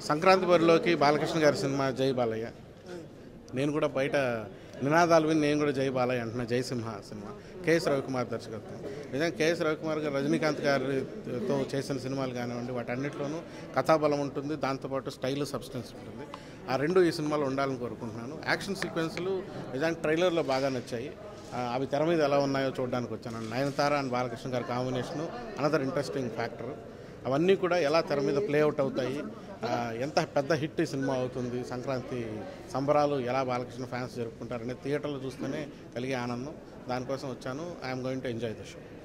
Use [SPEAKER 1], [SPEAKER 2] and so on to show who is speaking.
[SPEAKER 1] సంక్రాంతి బరిలోకి బాలకృష్ణ గారి సినిమా జై బాలయ్య నేను కూడా బయట నినాదాలు విని నేను కూడా జై బాలయ్య అంటున్నా జయసింహ సినిమా కేఎస్ రవికుమార్ దర్శకత్వం నిజంగా కేఎస్ రవికుమార్ గారు రజనీకాంత్ గారితో చేసిన సినిమాలు కానివ్వండి వాటన్నిటిలోనూ కథాబలం ఉంటుంది దాంతోపాటు స్టైల్ సబ్స్టెన్స్ ఉంటుంది ఆ రెండు ఈ సినిమాలో ఉండాలని కోరుకుంటున్నాను యాక్షన్ సీక్వెన్స్లు నిజానికి ట్రైలర్లో బాగా నచ్చాయి ఆ, అవి తెర మీద ఎలా ఉన్నాయో చూడడానికి వచ్చాను నయనతార అండ్ బాలకృష్ణ గారి కాంబినేషను అనదర్ ఇంట్రెస్టింగ్ ఫ్యాక్టర్ అవన్నీ కూడా ఎలా తెర మీద ప్లే అవుట్ అవుతాయి ఆ, ఎంత పెద్ద హిట్ ఈ సినిమా అవుతుంది సంక్రాంతి సంబరాలు ఎలా బాలకృష్ణ ఫ్యాన్స్ జరుపుకుంటారనే థియేటర్లో చూస్తేనే కలిగే ఆనందం దానికోసం వచ్చాను I'm going to enjoy the show